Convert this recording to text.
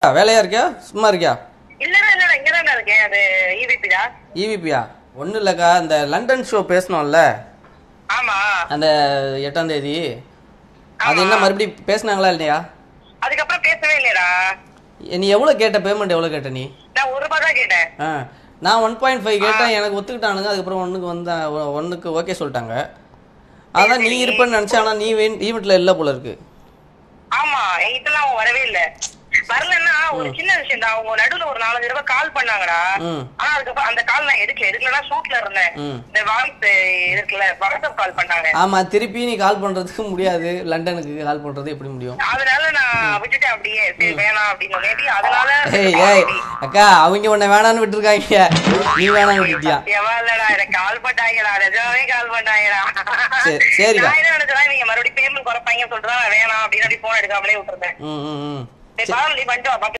வேலையா இருக்கியா சும்மா இருக்கியா இல்லடா இல்லடா இங்கதான்டா இருக்கேன் அது இவிபிடா இவிபியா ஒன்றும் இல்லைக்கா இந்த லண்டன் ஷோ பேசணும்ல ஆமா அந்த எட்டாம் தேதி அது என்ன மறுபடியும் பேசுனாங்களா இல்லையா அதுக்கப்புறம் பேசவே இல்லையடா நீ எவ்வளோ கேட்ட பேமெண்ட் எவ்வளோ கேட்ட நீ நான் ஒரு ரூபாய் தான் கேட்டேன் ஆ நான் ஒன் பாயிண்ட் ஃபைவ் கேட்டேன் எனக்கு ஒத்துக்கிட்டானுங்க அதுக்கப்புறம் ஒன்றுக்கு வந்தா ஒன்றுக்கு ஓகே சொல்லிட்டாங்க அதான் நீ இருப்பேன்னு நினச்சேன் ஆனால் நீ ஈவெண்ட்டில் இல்லை போல இருக்கு ஆமா என்கிட்டலாம் அவன் வரவே இல்ல வரலன்னா ஒரு சின்ன விஷயம் தான் அவங்க நடுவுல ஒரு நாலஞ்சு தடவை கால் பண்ணாங்கடா ம் ஆனா அதுக்கப்புறம் அந்த கால் நான் எடுக்கல எடுக்கலன்னா ஷூட்ல இருந்தேன் ம் இந்த வாய்ஸ் இருக்குல்ல வாட்ஸ்அப் கால் பண்ணாங்க ஆமாம் திருப்பி நீ கால் பண்ணுறதுக்கு முடியாது லண்டனுக்கு கால் பண்ணுறது எப்படி முடியும் அதனால நான் விட்டுட்டேன் அப்படியே சரி வேணாம் அப்படின்னு மேபி அதனால ஏய் ஏய் அக்கா அவங்க உன்னை வேணான்னு விட்டுருக்காங்க நீ வேணான்னு விட்டுட்டியா எவன் இல்லடா எனக்கு கால் பண்ணாங்கடா நிஜமாவே கால் பண்ணாங்கடா சரி, சரிக்கா. நான் என்ன நினைச்சேன்னா நீங்க மறுபடியும் பேமெண்ட் குறைப்பாங்க சொல்லிட்டு தான் நான் வேணாம் அப்படின்னு அப்படி போன் எடுக்காமலே விட்டுருந்தேன் ம் ம் ம் சரி பாரு நீ பண்ணிட்டு வா